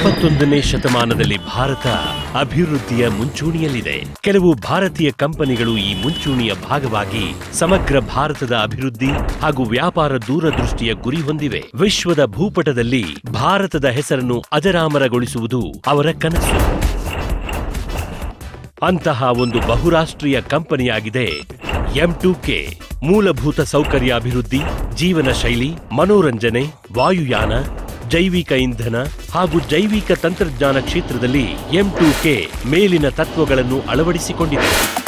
ಇಪ್ಪತ್ತೊಂದನೇ ಶತಮಾನದಲ್ಲಿ ಭಾರತ ಅಭಿವೃದ್ಧಿಯ ಮುಂಚೂಣಿಯಲ್ಲಿದೆ ಕೆಲವು ಭಾರತೀಯ ಕಂಪನಿಗಳು ಈ ಮುಂಚೂಣಿಯ ಭಾಗವಾಗಿ ಸಮಗ್ರ ಭಾರತದ ಅಭಿವೃದ್ಧಿ ಹಾಗೂ ವ್ಯಾಪಾರ ದೂರದೃಷ್ಟಿಯ ಗುರಿ ಹೊಂದಿವೆ ವಿಶ್ವದ ಭೂಪಟದಲ್ಲಿ ಭಾರತದ ಹೆಸರನ್ನು ಅಜರಾಮರಗೊಳಿಸುವುದು ಅವರ ಕನಸು ಅಂತಹ ಒಂದು ಬಹುರಾಷ್ಟ್ರೀಯ ಕಂಪನಿಯಾಗಿದೆ ಎಂ ಟು ಕೆ ಮೂಲಭೂತ ಸೌಕರ್ಯ ಅಭಿವೃದ್ಧಿ ಜೀವನ ಶೈಲಿ ಮನೋರಂಜನೆ ವಾಯುಯಾನ ಜೈವಿಕ ಇಂಧನ ಹಾಗೂ ಜೈವಿಕ ತಂತ್ರಜ್ಞಾನ ಕ್ಷೇತ್ರದಲ್ಲಿ ಎಂ ಟು ಕೆ ಮೇಲಿನ ತತ್ವಗಳನ್ನು ಅಳವಡಿಸಿಕೊಂಡಿದೆ